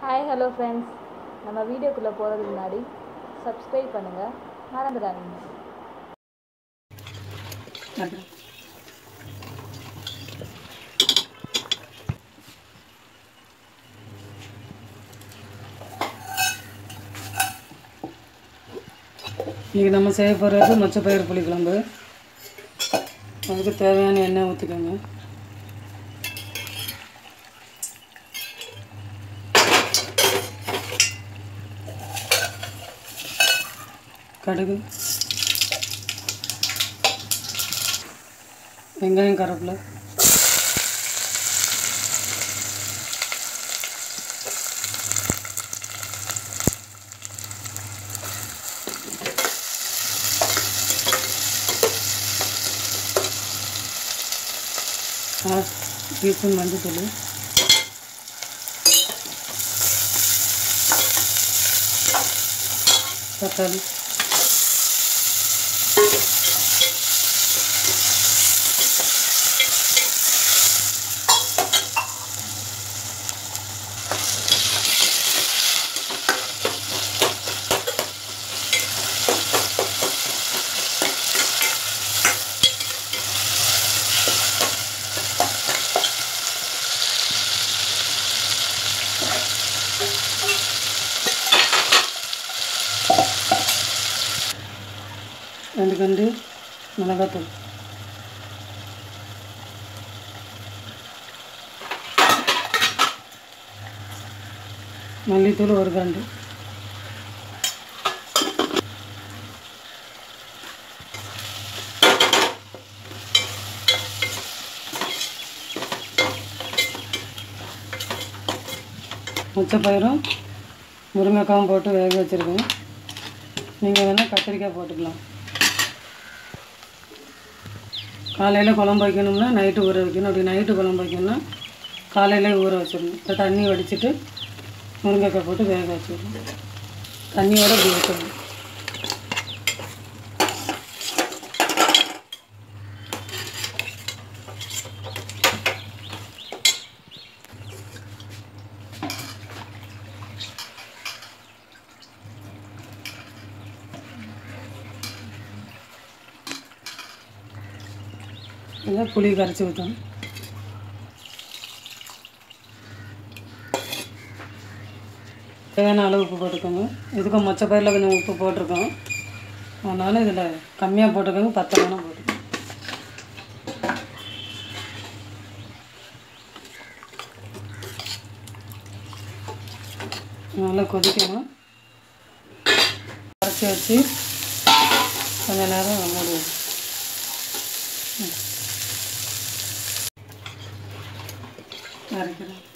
Hi hello friends நம்ம வீடியோக்குள்ளே போகிறதுக்கு முன்னாடி சப்ஸ்கிரைப் பண்ணுங்கள் மறந்துடாதீங்க இன்றைக்கி நம்ம செய்ய போகிறது மொச்சப்பயிறு புளிக்குழம்பு அதுக்கு தேவையான எண்ணெய் ஊற்றிக்கோங்க கடுகு வெங்காயம் கருவேப்பிலை அரை டீஸ்பூன் மஞ்சள் தக்காளி ரெண்டு கண்டு மிளகாத்தூள் மல்லித்தூள் ஒரு கண்டு முச்சப்பயிரும் முருங்கைக்காவும் போட்டு வேக வச்சுருக்கேன் நீங்கள் வேணால் கத்திரிக்காய் போட்டுக்கலாம் காலையில் குழம்பு வைக்கணும்னா நைட்டு ஊற வைக்கணும் அப்படி நைட்டு குழம்பு வைக்கணும்னா காலையில் ஊற வச்சிடணும் இப்போ தண்ணி வடிச்சிட்டு முருங்கைக்காய் போட்டு வேக வச்சிடணும் தண்ணியோட இப்படி வைக்கணும் இதை புளி கரைச்சி ஊற்றணும் தேவையான அளவு உப்பு போட்டுக்கோங்க இதுக்கும் மொச்சப்பயிரில் கொஞ்சம் உப்பு போட்டிருக்கோம் அதனால் இதில் கம்மியாக போட்டுக்கோங்க பத்தலைனா போட்டுக்கோங்க நல்லா கொதிக்கணும் கரைச்சி வச்சு கொஞ்ச நேரம் மூடி வைக்கணும். அரைக்கிறேன்